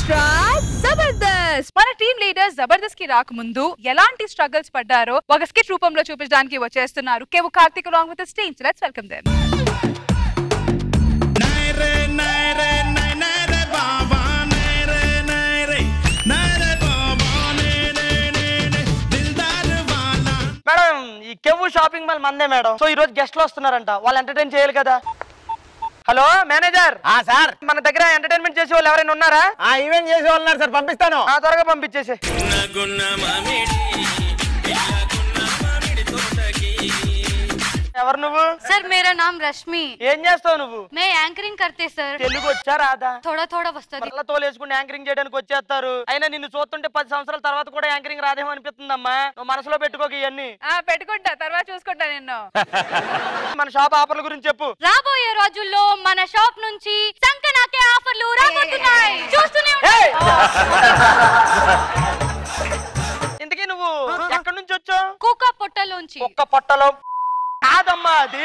Extra Jabardasth మన team leader Jabardasth కి రాకముందు ఎలాంటి స్ట్రగుల్స్ పడ్డారో ఒక స్కిట్ రూపంలో చూపించడానికి వచ్చేస్తున్నారు కేవు Karthik along with his team. So let's welcome them. నైరే నైరే నై నైరే బాబా నైరే నైరే నైరే బాబా నే నే నే నే దిల్దార్ వాలా మేడం ఈ కెవ్వు షాపింగ్ మాల్ మందే మేడం సో ఈ రోజు గెస్ట్లు వస్తున్నారంట వాళ్ళు ఎంటర్టైన్ చేయాలి కదా హలో మేనేజర్ ఆ సార్ మన దగ్గర ఎంటర్టైన్మెంట్ చేసే వాళ్ళు ఎవరైనా ఉన్నారా ఆ ఈవెంట్ చేసే వాళ్ళు ఉన్నారు సార్ పంపిస్తాను ఆ త్వరగా పంపించేసి గున్న గున్న మామిడి పిల్లకున్న మామిడి తోటకి ఎవరు నువ్వు सर मेरा नाम रश्मि ఏం చేస్తావు నువ్వు मैं एंकरिंग करते सर తెలుగు వచ్చా రాదా थोड़ा थोड़ा వస్తుంది మరలా తోలేసుకుని యాంకరింగ్ చేయడానికి వచ్చేస్తారు అయినా నిన్ను చూస్తుంటే పది సంవత్సరాల తర్వాత కూడా యాంకరింగ్ రాదేమో అనిపిస్తుందమ్మా నువ్వు మనసులో పెట్టుకోక ఇవన్నీ ఆ పెట్టుకుంటా తర్వాత చూసుకుంటా నిన్ను మన షాప్ ఆఫర్ల గురించి చెప్పు రాబోయే రోజుల్లో మన షాప్ నుంచి సంకనాకే ఆఫర్లు రాబోతున్నాయి చూస్తూనే ఏయ్! ఉండండి. ఇంతకీ నువ్వు ఎక్కడి నుంచి వచ్చావు కుక్క పొట్టలోంచి ఒక్క పొట్టలో కాదమ్మా అది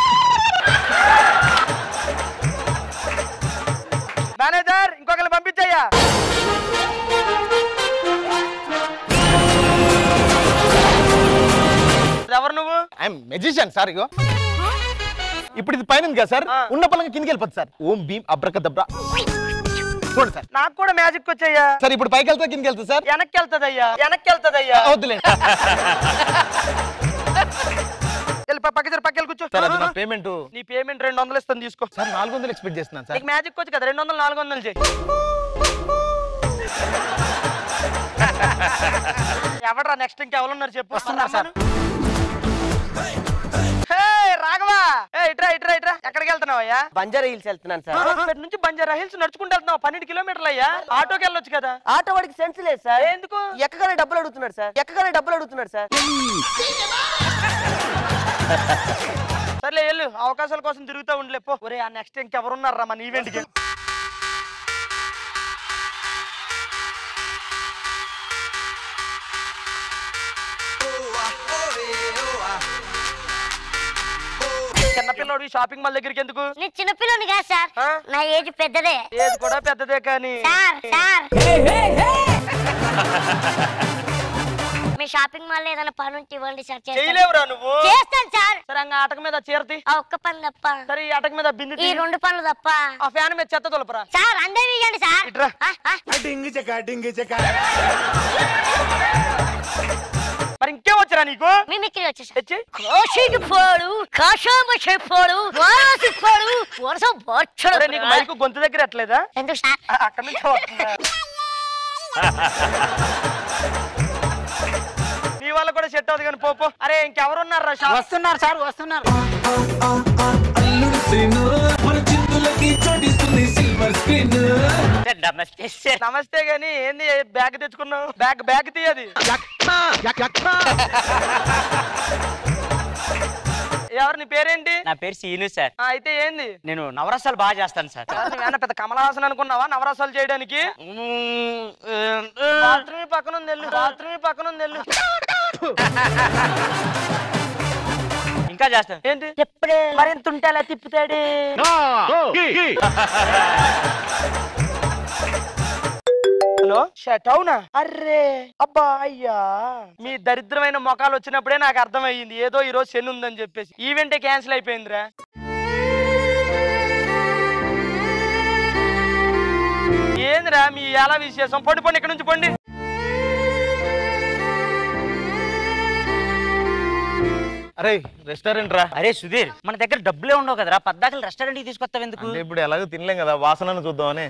మేనేజర్ ఇంకొకరిని పంపించయ్యా ఎవరు నువ్వు ఐఎమ్ మెజిషియన్ సార్ ఇగో ఇప్పుడు ఇది పైన ఉంది కదా సార్ ఆ. ఉన్న పలంగా కిందికి వెళ్ళిపోతుంది సార్ ఓం భీమ్ అబ్రకదబ్రా చూడండి సార్ నాకు కూడా మ్యాజిక్ వచ్చయ్యా సార్ ఇప్పుడు పైకి వెళ్తా కిందికి వెళ్తా సార్ వెనక్కి వెళ్తదయ్యా వెనక్కి వెళ్తదయ్యా ఆ, వద్దులేండి వెళ్ళి ప- పక్క జర పక్కకి కూర్చో సార్ అది నా పేమెంట్ నీ పేమెంట్ రెండు వందలు ఇస్తాను తీసుకో సార్ నాలుగు వందలు ఎక్స్పెక్ట్ చేస్తున్నాను సార్ నీకు మ్యాజిక్ వచ్చి కదా రెండు వందలు నాలుగు వందలు చేయి ఎవడరా నెక్స్ట్ ఇంకెవరున్నారు చెప్పు వస్తున్నారు సార్. హే, రాఘవా ఏ ఇట్రా ఇట్రా ఇట్రా ఎక్కడికి వెళ్తున్నావయ్యా బంజారా హిల్స్ వెళ్తున్నాను సార్ ఇక్కడ నుంచి బంజారా హిల్స్ నడుచుకుంటూ వెళ్తున్నావు పన్నెండు కిలోమీటర్లు అయ్యా ఆటోకి వెళ్ళొచ్చు కదా ఆటో వాడికి సెన్స్ లేదు సార్ ఎందుకు ఎక్కగానే డబ్బులు అడుగుతున్నాడు సార్ ఎక్కగానే డబ్బులు అడుగుతున్నాడు సార్ సర్లే వెళ్ళు అవకాశాల కోసం తిరుగుతూ ఉండలే పో ఒరే ఆ నెక్స్ట్ ఇంకెవరున్నారా మన ఈవెంట్ కి చిన్నపిల్లడు షాపింగ్ మాల్ దగ్గరికి ఎందుకు నేను చిన్నపిల్లని కాదు సార్ ఆ? నా ఏజ్ పెద్దదే ఏది కూడా పెద్దదే కానీ సార్ సార్ మీ షాపింగ్ మాల్ ఏదైనా పని ఉంటే ఇవ్వండి సార్ చేస్తాను. చేయలేవురా నువ్వు చేస్తాను సార్ సరే అంగ ఆటక మీద చీరతి ఆ ఒక్క పని తప్ప సరే ఈ ఆటక మీద బింది ఈ తీ. రెండు పనులు తప్ప ఆ ఫ్యాన్ మీద చెత్త తొలపరా సార్ అందరివి ఇవ్వండి సార్ ఇట్రా. ఆ, ఆ. మరి ఇంకేం వచ్చరా నీకు మిమిక్రీ వచ్చేసా తెచ్చి కోషికి పోడు కాషామ పోడు వారాసి పోడు వరుస ఒరే, బొచ్చడు నీకు మైకు గొంతు దగ్గర ఎట్లేదా ఎందుకు సార్ ఆ, అక్కడి నుంచి వస్తుందా? నీ వల్ల కూడా సెట్ అవుతుంది కానీ పోపో అరే ఇంకెవరున్నారా షాప్ వస్తున్నారు సార్ వస్తున్నారు అల్లుడు శ్రీను మన చిందులకి చోటిస్తుంది సిల్వర్ స్క్రీన్ నమస్తే సార్ నమస్తే గాని ఏంది బ్యాగ్ తెచ్చుకున్నావు బ్యాగ్ బ్యాగ్ తీయది ఎవరు నీ పేరేంటి నా పేరు సీను సార్ ఆ, అయితే ఏంది నేను నవరసాలు బాగా చేస్తాను సార్ నువ్వేనా పెద్ద కమలహాసన్ అనుకున్నావా నవరసాలు చేయడానికి బాత్రూమ్ పక్కన ఉంది వెళ్ళు బాత్రూమ్ పక్కన ఉంది వెళ్ళు ఇంకా చేస్తాను ఏంటి తిప్పుడే మరింత ఉంటే అలా తిప్పుతాడు హలో షట్ అవునా అర్రే అబ్బా అయ్యా మీ దరిద్రమైన మొఖాలు వచ్చినప్పుడే నాకు అర్థమయ్యింది ఏదో ఈ రోజు శని ఉందని చెప్పేసి ఈవెంటే క్యాన్సిల్ అయిపోయిందిరా ఏందిరా మీ ఎలా విశేషం పండి పండి ఇక్కడ నుంచి పండి అరే రెస్టారెంట్ రా అరే సుధీర్ మన దగ్గర డబ్బులే ఉండవు కదరా పద్దాకలు రెస్టారెంట్ కి తీసుకొస్తావు ఎందుకు అంటే ఇప్పుడు ఎలాగో తినలేం కదా వాసనను చూద్దామని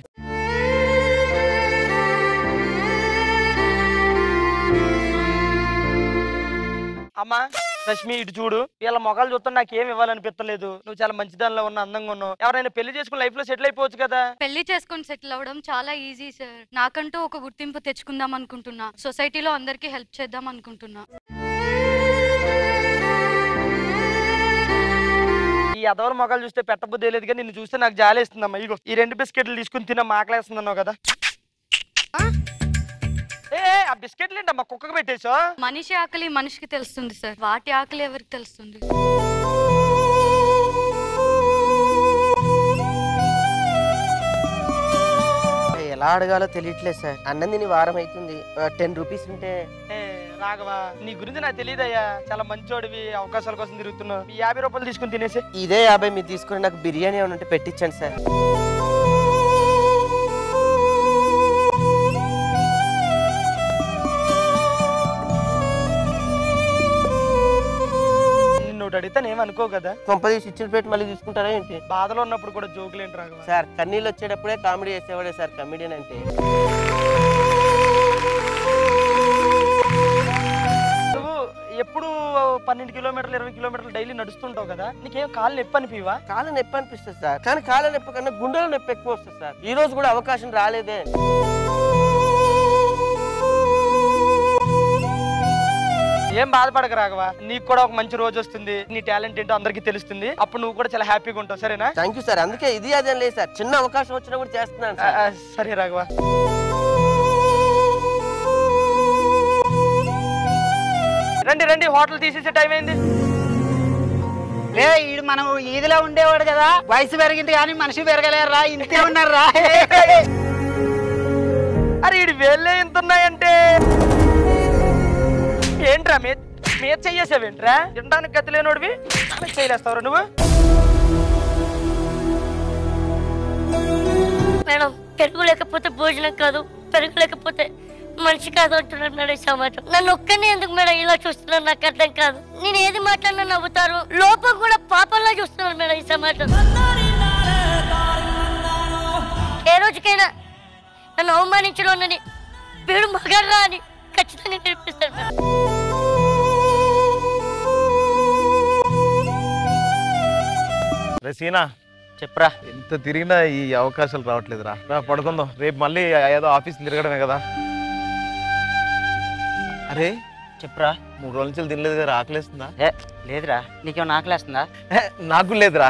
అమ్మా రష్మి ఇటు చూడు వీళ్ళ మొఖాలు చూస్తే నాకు ఏం ఇవ్వాలనిపించలేదు నువ్వు చాలా మంచి దానిలో ఉన్న అందంగా ఉన్నావు ఎవరైనా పెళ్లి చేసుకుని లైఫ్ లో సెటిల్ అయిపోవచ్చు కదా పెళ్లి చేసుకొని సెటిల్ అవ్వడం చాలా ఈజీ సార్ నాకంటూ ఒక గుర్తింపు తెచ్చుకుందాం అనుకుంటున్నా సొసైటీలో అందరికీ హెల్ప్ చేద్దాం అనుకుంటున్నా ఈ అదవల మొఖాలు చూస్తే పెట్టబుద్ధి లేదు కానీ నిన్ను చూస్తే నాకు జాలేస్తుందమ్మా ఇగో ఈ రెండు బిస్కెట్లు తీసుకుని తిన్న మాకలేస్తుందన్నావు కదా ఏ ఏ, ఆ బిస్కెట్లు ఏంటమ్మా కుక్కకు పెట్టేసా మనిషి ఆకలి మనిషికి తెలుస్తుంది సార్ వాటి ఆకలి ఎవరికి తెలుస్తుంది ఎలా ఎలా అడగాలో తెలియట్లేదు సార్ అన్నం తిని వారం అవుతుంది టెన్ రూపీస్ ఉంటే ఏ, రాఘవా నీ గురించి నాకు తెలియదయ్యా చాలా మంచోడివి అవకాశాల కోసం తిరుగుతున్నావు ఈ యాభై రూపాయలు తీసుకుని తినేసి ఇదే యాభై మీరు తీసుకుని నాకు బిర్యానీ ఏమైనా ఉంటే పెట్టించండి సార్ నిన్ను ఒకటి అడిగితే నేను అనుకో కదా కొంపదీసి ఇచ్చిన ప్లేట్ మళ్ళీ తీసుకుంటారా ఏంటి బాధలో ఉన్నప్పుడు కూడా జోకులేంటి రాఘవా సార్ కన్నీళ్ళు వచ్చేటప్పుడే కామెడీ చేసేవాడే సార్ కమెడియన్ అంటే నువ్వు ఎప్పుడు పన్నెండు కిలోమీటర్లు ఇరవై కిలోమీటర్లు డైలీ నడుస్తుంటావు కదా నీకేం కాళ్ళు నొప్పి అనిపివా కాళ్ళ నొప్పి అనిపిస్తుంది సార్ కానీ కాళ్ళ నొప్పి కన్నా గుండెల నొప్పి ఎక్కువ వస్తుంది సార్ ఈ రోజు కూడా అవకాశం రాలేదే ఏం బాధపడక రాఘవా నీకు కూడా ఒక మంచి రోజు వస్తుంది నీ టాలెంట్ ఏంటో అందరికీ తెలుస్తుంది అప్పుడు నువ్వు కూడా చాలా హ్యాపీగా ఉంటావు సరేనా థ్యాంక్ యూ సార్ అందుకే ఇది అదేం లేదు సార్ చిన్న అవకాశం వచ్చినా కూడా చేస్తున్నాను ఆ, సార్ ఆ, సరే రాఘవా రండి రండి హోటల్ తీసేసే టైం అయింది లే ఈడు మనం ఈదిలో ఉండేవాడు కదా వయసు పెరిగింది కానీ మనిషి పెరగలేరు రా ఇంతే ఉన్నారు రా అరే ఇడు వేళ్ళే ఎంత ఉన్నాయంటే ఏంట్రా మే మీద చెయ్యేసావేంట్రా తినడానికి గతి లేనోడివి చేయలేస్తావురా నువ్వు మేడం పెరుగు లేకపోతే భోజనం కాదు పెరుగు లేకపోతే మనిషి కాదు అంటున్నారు మేడం ఈ సమాజం నన్ను ఒక్కనే ఎందుకు మేడం ఇలా చూస్తున్నారు నాకు అర్థం కాదు నేను ఏది మాట్లాడినా నవ్వుతారు లోపం కూడా పాపంలా చూస్తున్నారు మేడం ఈ సమాజం ఏ రోజుకైనా నన్ను అవమానించడం వీడు మగర్రా అని ఖచ్చితంగా నేర్పిస్తాడు మేడం రే సీనా చెప్పరా ఎంత తిరిగినా ఈ అవకాశాలు రావట్లేదురా రా పడుకుందాం రేపు మళ్ళీ ఏదో ఆఫీస్ తిరగడమే కదా అరే చెప్పరా మూడు రోజుల నుంచి తినలేదు కదా ఆకలేస్తుందా ఏ లేదురా నీకేమన్నా ఆకలేస్తుందా హే, నాకు లేదురా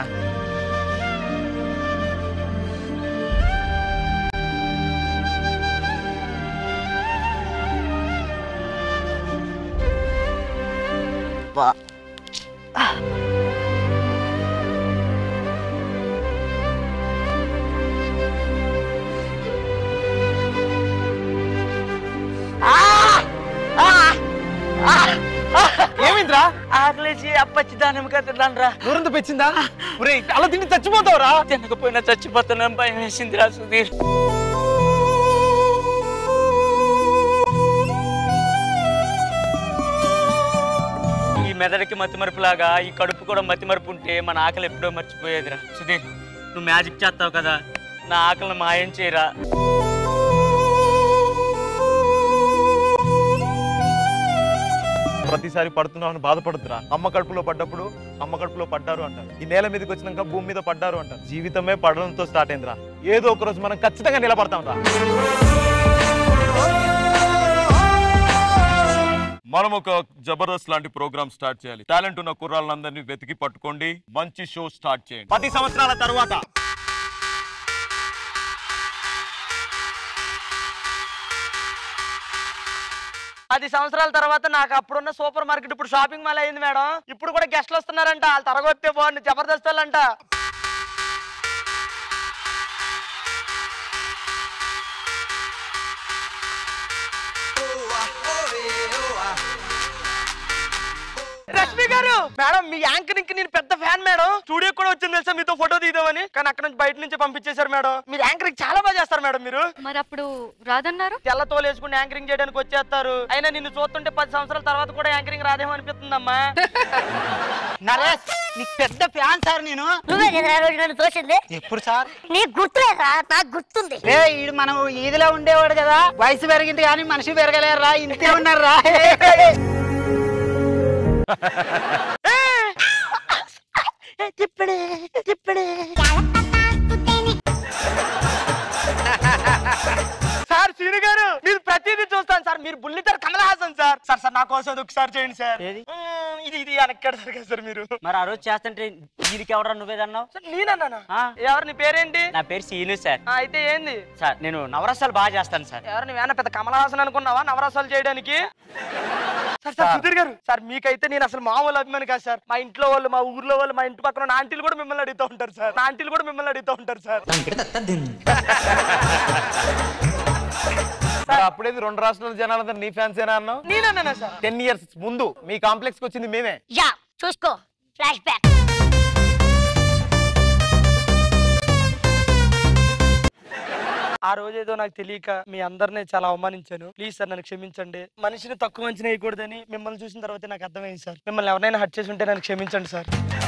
ఏమైందిరా ఆకలేసి అప్పచ్చి దానిమ్మగా తిన్నాను రా నూరంత పెచ్చిందా ఒరేయ్ అలా తిండి చచ్చిపోతావురా తినకపోయినా చచ్చిపోతున్నాను భయం వేసింది రా సుధీర్ ఈ మెదడుకి మతిమరుపులాగా ఈ కడుపు కూడా మతిమరుపు ఉంటే మన ఆకలి ఎప్పుడో మర్చిపోయేదిరా సుధీర్ నువ్వు మ్యాజిక్ చేస్తావు కదా నా ఆకలిని మాయం చేయరా ప్రతిసారి పడుతున్నావు అని బాధపడుతురా అమ్మ కడుపులో పడ్డప్పుడు అమ్మ కడుపులో పడ్డారు అంటారు ఈ నేల మీదకి వచ్చినాక భూమి మీద పడ్డారు అంటారు జీవితమే పడడంతో స్టార్ట్ అయిందిరా ఏదో ఒక రోజు మనం ఖచ్చితంగా నిలబడతాం రా మనం ఒక జబర్దస్త్ లాంటి ప్రోగ్రామ్ స్టార్ట్ చేయాలి టాలెంట్ ఉన్న కుర్రాళ్ళందరినీ వెతికి పట్టుకోండి మంచి షో స్టార్ట్ చేయండి పది సంవత్సరాల తర్వాత పది సంవత్సరాల తర్వాత నాకు అప్పుడున్న సూపర్ మార్కెట్ ఇప్పుడు షాపింగ్ మాల్ అయింది మేడం ఇప్పుడు కూడా గెస్ట్లు వస్తున్నారంట వాళ్ళు తరగొస్తే బాగుంది జబర్దస్త్ వాళ్ళంట రష్మి గారు మేడం మీ యాంకరింగ్ నేను పెద్ద ఫ్యాన్ మేడం స్టూడియో కూడా వచ్చింది తెలుసా మీతో ఫోటో తీద్దామని కానీ అక్కడ నుంచి బయట నుంచి పంపించేశారు మేడం మీరు యాంకరింగ్ చాలా బాగా చేస్తారు మేడం మీరు మరి అప్పుడు రాదన్నారు తెల్ల తోలు వేసుకుని యాంకరింగ్ చేయడానికి వచ్చేస్తారు అయినా నిన్ను చూస్తుంటే పది సంవత్సరాల తర్వాత కూడా యాంకరింగ్ రాదేమో అనిపిస్తుందమ్మా నరేష్ నీకు పెద్ద ఫ్యాన్ సార్ నేను నువ్వే కదా ఆ రోజు నన్ను తోసింది ఎప్పుడు సార్ నీకు గుర్తులేదా నాకు గుర్తుంది లే ఈడు మనం ఈదిలో ఉండేవాడు కదా వయసు పెరిగింది కానీ మనిషి పెరగలేరు రా ఇంతే ఉన్నారు రా తిప్పడే తిప్పడే సార్ సీను గారు మీరు ప్రతిదీ చూస్తాను సార్ మీరు బుల్లితర్ Kamal Haasan sir sir sir నా కోసం అది ఒకసారి చేయండి సార్ ఏది? మ్మ్, ఇది ఇది వెనక్కాడు సార్ కదా సార్ మీరు మరి ఆ రోజు చేస్తుంటే వీడికి ఎవరా నువ్వేదన్నావు సార్ నేనన్నానా ఆ. ఎవరు నీ పేరేంటి నా పేరు సీను సార్ ఆ, అయితే ఏంది సార్ నేను నవరసాలు బాగా చేస్తాను సార్ ఎవరు నువ్వేనా పెద్ద కమల్ హాసన్ అనుకున్నావా నవరసాలు చేయడానికి సార్ సార్ సుధీర్ గారు సార్ మీకైతే నేను అసలు మామూలు అభిమాని కాదు సార్ మా ఇంట్లో వాళ్ళు మా ఊర్లో వాళ్ళు మా ఇంటి పక్కన ఉన్న ఆంటీలు కూడా మిమ్మల్ని అడుగుతూ ఉంటారు సార్ నా ఆంటీలు కూడా మిమ్మల్ని అడుగుతూ ఉంటారు సార్ మరి అప్పుడేది రెండు రాష్ట్రాల జనాలందరూ నీ ఫ్యాన్స్ ఏనా అన్నావు నేనన్నా సార్ టెన్ ఇయర్స్ ముందు మీ కాంప్లెక్స్ కి వచ్చింది మేమే యా చూసుకో ఫ్లాష్ బ్యాక్ ఆ రోజు ఏదో నాకు తెలియక మీ అందరినీ చాలా అవమానించాను ప్లీజ్ సార్ నన్ను క్షమించండి మనిషిని తక్కువ అంచనా వేయకూడదని మిమ్మల్ని చూసిన తర్వాత నాకు అర్థమైంది సార్ మిమ్మల్ని ఎవరైనా హట్ చేసి ఉంటే నన్ను క్షమించండి సార్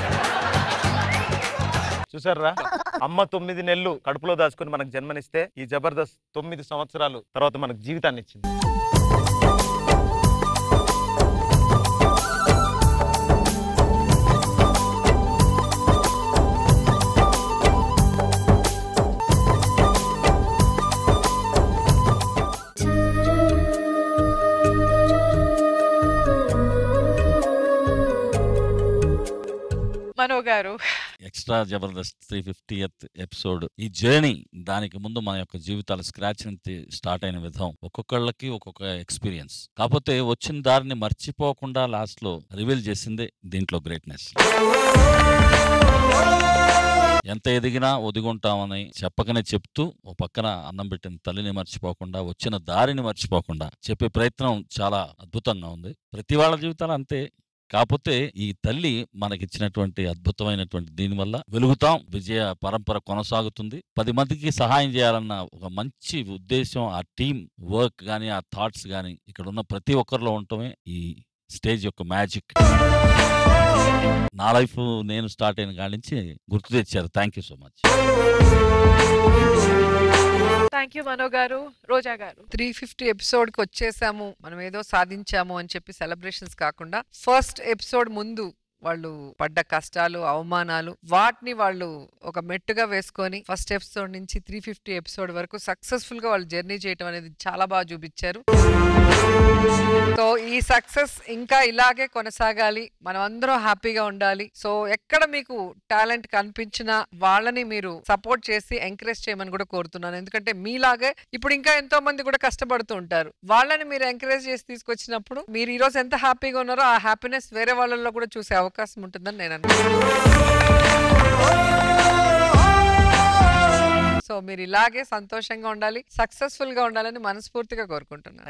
చూసారా అమ్మ తొమ్మిది నెలలు కడుపులో దాచుకుని మనకు జన్మనిస్తే ఈ జబర్దస్త్ తొమ్మిది సంవత్సరాలు తర్వాత మనకు జీవితాన్ని ఇచ్చింది Mano garu extra Jabardasth three fiftieth episode ఈ జర్నీ దానికి ముందు మన యొక్క జీవితాల స్క్రాచ్ నుంచి స్టార్ట్ అయిన విధం ఒక్కొక్కళ్ళకి ఒక్కొక్క ఎక్స్పీరియన్స్ కాకపోతే వచ్చిన దారిని మర్చిపోకుండా లాస్ట్ లో రివీల్ చేసింది దీంట్లో గ్రేట్నెస్ ఎంత ఎదిగినా ఒదిగుంటామని చెప్పకనే చెప్తూ ఓ పక్కన అన్నం పెట్టిన తల్లిని మర్చిపోకుండా వచ్చిన దారిని మర్చిపోకుండా చెప్పే ప్రయత్నం చాలా అద్భుతంగా ఉంది ప్రతి వాళ్ళ జీవితాలు అంతే కాకపోతే ఈ తల్లి మనకిచ్చినటువంటి అద్భుతమైనటువంటి దీనివల్ల వెలుగుతాం విజయ పరంపర కొనసాగుతుంది పది మందికి సహాయం చేయాలన్న ఒక మంచి ఉద్దేశం ఆ టీం వర్క్ గానీ ఆ థాట్స్ గానీ ఇక్కడ ఉన్న ప్రతి ఒక్కరిలో ఉండటమే ఈ స్టేజ్ యొక్క మ్యాజిక్ నా లైఫ్ నేను స్టార్ట్ అయిన కాడి నుంచి గుర్తు తెచ్చారు thank you so much thank you Mano garu Roja గారు త్రీ ఫిఫ్టీ ఎపిసోడ్ కి వచ్చేసాము మనం ఏదో సాధించాము అని చెప్పి సెలబ్రేషన్స్ కాకుండా ఫస్ట్ ఎపిసోడ్ ముందు వాళ్ళు పడ్డ కష్టాలు అవమానాలు వాటిని వాళ్ళు ఒక మెట్టుగా వేసుకొని ఫస్ట్ ఎపిసోడ్ నుంచి త్రీ ఫిఫ్టీ ఎపిసోడ్ వరకు సక్సెస్ఫుల్ గా వాళ్ళు జర్నీ చేయడం అనేది చాలా బాగా చూపించారు సో ఈ సక్సెస్ ఇంకా ఇలాగే కొనసాగాలి మనం అందరం హ్యాపీగా ఉండాలి సో ఎక్కడ మీకు టాలెంట్ కనిపించినా వాళ్ళని మీరు సపోర్ట్ చేసి ఎంకరేజ్ చేయమని కూడా కోరుతున్నాను ఎందుకంటే మీలాగే ఇప్పుడు ఇంకా ఎంతో మంది కూడా కష్టపడుతూ ఉంటారు వాళ్ళని మీరు ఎంకరేజ్ చేసి తీసుకొచ్చినప్పుడు మీరు ఈ రోజు ఎంత హ్యాపీగా ఉన్నారో ఆ హ్యాపీనెస్ వేరే వాళ్ళలో కూడా చూసే అవకాశం ఉంటుందని నేను అనుకుంటున్నాను సో మీరు ఇలాగే సంతోషంగా ఉండాలి సక్సెస్ఫుల్ గా ఉండాలని మనస్ఫూర్తిగా కోరుకుంటున్నాను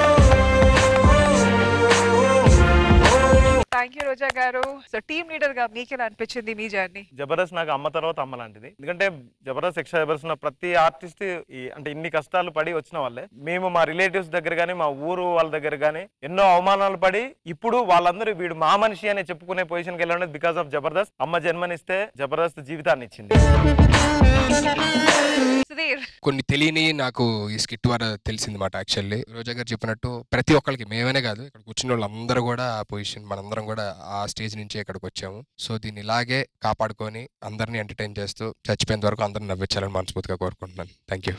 థ్యాంక్ యూ రోజా గారు సో టీమ్ లీడర్ గా మీకు ఎలా అనిపించింది మీ జర్నీ జబర్దస్త్ నాకు అమ్మ తర్వాత అమ్మ లాంటిది ఎందుకంటే జబర్దస్త్ ఎక్స్ట్రా జబర్దస్త్ ఉన్న ప్రతి ఆర్టిస్ట్ ఈ అంటే ఇన్ని కష్టాలు పడి వచ్చిన వాళ్ళే మేము మా రిలేటివ్స్ దగ్గర కానీ మా ఊరు వాళ్ళ దగ్గర కానీ ఎన్నో అవమానాలు పడి ఇప్పుడు వాళ్ళందరూ వీడు మా మనిషి అని చెప్పుకునే పొజిషన్కి వెళ్ళడం బికాస్ ఆఫ్ జబర్దస్త్ అమ్మ జన్మనిస్తే జబర్దస్త్ జీవితాన్ని ఇచ్చింది సుధీర్ కొన్ని తెలియని నాకు ఈ స్కిట్ ద్వారా తెలిసింది మాట యాక్చువల్లీ రోజా గారు చెప్పినట్టు ప్రతి ఒక్కరికి మేమనే కాదు ఇక్కడ కూర్చున్న వాళ్ళందరూ కూడా ఆ పొజిషన్ మనందరం కూడా ఆ స్టేజ్ నుంచి ఇక్కడికి వచ్చాము సో దీన్ని ఇలాగే కాపాడుకొని అందరినీ ఎంటర్టైన్ చేస్తూ చచ్చిపోయేంత వరకు అందరిని నవ్వించాలని మనస్ఫూర్తిగా కోరుకుంటున్నాను థ్యాంక్ యూ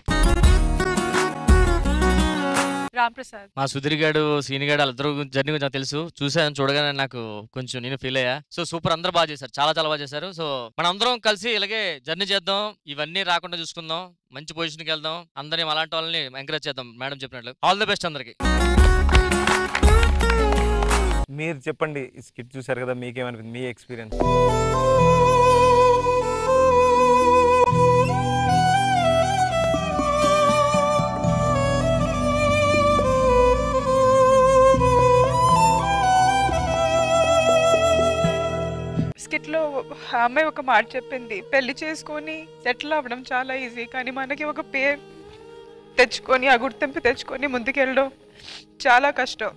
రామ్ ప్రసాద్ మా సుధీర్ గాడు సీని గాడు వాళ్ళిద్దరు జర్నీ గురించి నాకు తెలుసు చూసాను చూడగానే నాకు కొంచెం నేను ఫీల్ అయ్యా సో సూపర్ అందరూ బాగా చేశారు చాలా చాలా బాగా చేశారు సో మనం అందరం కలిసి ఇలాగే జర్నీ చేద్దాం ఇవన్నీ రాకుండా చూసుకుందాం మంచి పొజిషన్కి వెళ్దాం అందరినీ అలాంటి వాళ్ళని ఎంకరేజ్ చేద్దాం మేడం చెప్పినట్లు ఆల్ ది బెస్ట్ అందరికి మీరు చెప్పండి ఈ స్కిట్ చూసారు కదా మీకేమనిపింది మీ ఎక్స్పీరియన్స్ స్కిట్ లో ఆ అమ్మాయి ఒక మాట చెప్పింది పెళ్లి చేసుకొని సెటిల్ అవ్వడం చాలా ఈజీ కానీ మనకి ఒక పేరు తెచ్చుకొని ఆ గుర్తింపు తెచ్చుకొని ముందుకెళ్ళడం చాలా కష్టం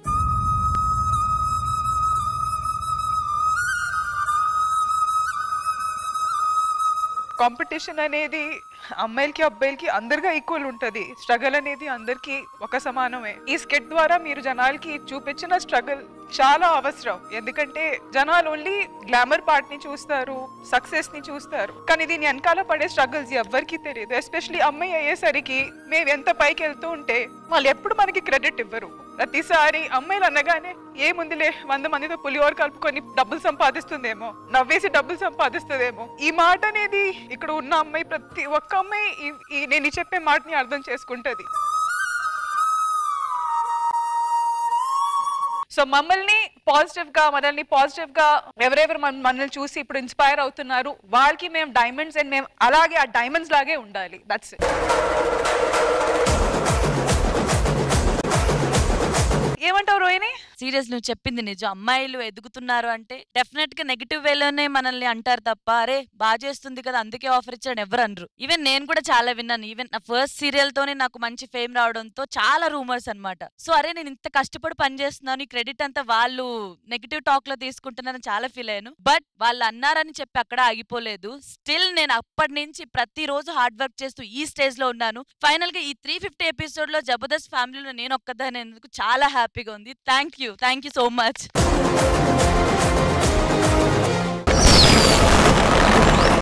కాంపిటీషన్ అనేది అమ్మాయిలకి అబ్బాయిలకి అందరిగా ఈక్వల్ ఉంటుంది స్ట్రగల్ అనేది అందరికీ ఒక సమానమే ఈ స్కెట్ ద్వారా మీరు జనాలకి చూపించిన స్ట్రగల్ చాలా అవసరం ఎందుకంటే జనాలు ఓన్లీ గ్లామర్ పార్ట్ ని చూస్తారు సక్సెస్ ని చూస్తారు కానీ దీని వెనకాల పడే స్ట్రగుల్స్ ఎవ్వరికీ తెలియదు ఎస్పెషలీ అమ్మాయి అయ్యేసరికి మేము ఎంత పైకి వెళ్తూ ఉంటే వాళ్ళు ఎప్పుడు మనకి క్రెడిట్ ఇవ్వరు ప్రతిసారి అమ్మాయిలు అనగానే ఏముందిలే వంద మందితో పులిహోర కలుపుకొని డబ్బులు సంపాదిస్తుందేమో నవ్వేసి డబ్బులు సంపాదిస్తుందేమో ఈ మాట అనేది ఇక్కడ ఉన్న అమ్మాయి ప్రతి ఒక్క అమ్మాయి ఈ- ఈ నేను ఈ చెప్పే మాటని అర్థం చేసుకుంటది సో మమ్మల్ని పాజిటివ్ గా మనల్ని పాజిటివ్ గా ఎవరెవరు మన- మనల్ని చూసి ఇప్పుడు ఇన్స్పైర్ అవుతున్నారు వాళ్ళకి మేము డైమండ్స్ అండ్ మేము అలాగే ఆ డైమండ్స్ లాగే ఉండాలి దట్స్ ఏమంటావు రోహిణి సీరియస్ నువ్వు చెప్పింది నిజం అమ్మాయిలు ఎదుగుతున్నారు అంటే డెఫినెట్ గా నెగిటివ్ వేలోనే మనల్ని అంటారు తప్ప అరే బాగా చేస్తుంది కదా అందుకే ఆఫర్ ఇచ్చాడు ఎవరు అనరు ఈవెన్ నేను కూడా చాలా విన్నాను ఈవెన్ నా ఫస్ట్ సీరియల్ తోనే నాకు మంచి ఫేమ్ రావడంతో చాలా రూమర్స్ అన్నమాట సో అరే నేను ఇంత కష్టపడి పని చేస్తున్నాను ఈ క్రెడిట్ అంతా వాళ్ళు నెగిటివ్ టాక్ లో తీసుకుంటున్నారని చాలా ఫీల్ అయ్యాను బట్ వాళ్ళు అన్నారని చెప్పి అక్కడ ఆగిపోలేదు స్టిల్ నేను అప్పటి నుంచి ప్రతిరోజు హార్డ్ వర్క్ చేస్తూ ఈ స్టేజ్ లో ఉన్నాను ఫైనల్ గా ఈ త్రీ ఫిఫ్టీ ఎపిసోడ్ లో జబర్దస్త్ ఫ్యామిలీలో నేను ఒక్కదానేందుకు చాలా హ్యాపీగా ఉంది thank you thank you so much